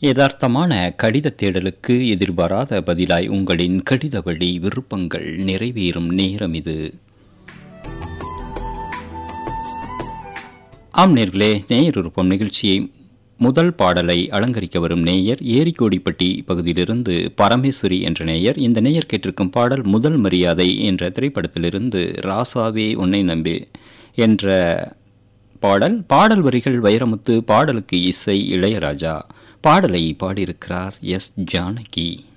யதார்த்தமான கடித தேடலுக்கு எதிர்பாராத பதிலாய் உங்களின் கடித வழி விருப்பங்கள் நிறைவேறும் நேரம் இது ஆம் நேர்களே நேயர் விருப்பம் நிகழ்ச்சியை முதல் பாடலை அலங்கரிக்க வரும் நேயர் ஏரிக்கோடிப்பட்டி பகுதியிலிருந்து பரமேஸ்வரி என்ற நேயர் இந்த நேயர் கேட்டிருக்கும் பாடல் முதல் மரியாதை என்ற திரைப்படத்திலிருந்து ராசாவே உன்னை நம்பி என்ற பாடல் பாடல் வரிகள் வைரமுத்து பாடலுக்கு இசை இளையராஜா பாடலை பாடியிருக்கிறார் எஸ் ஜானகி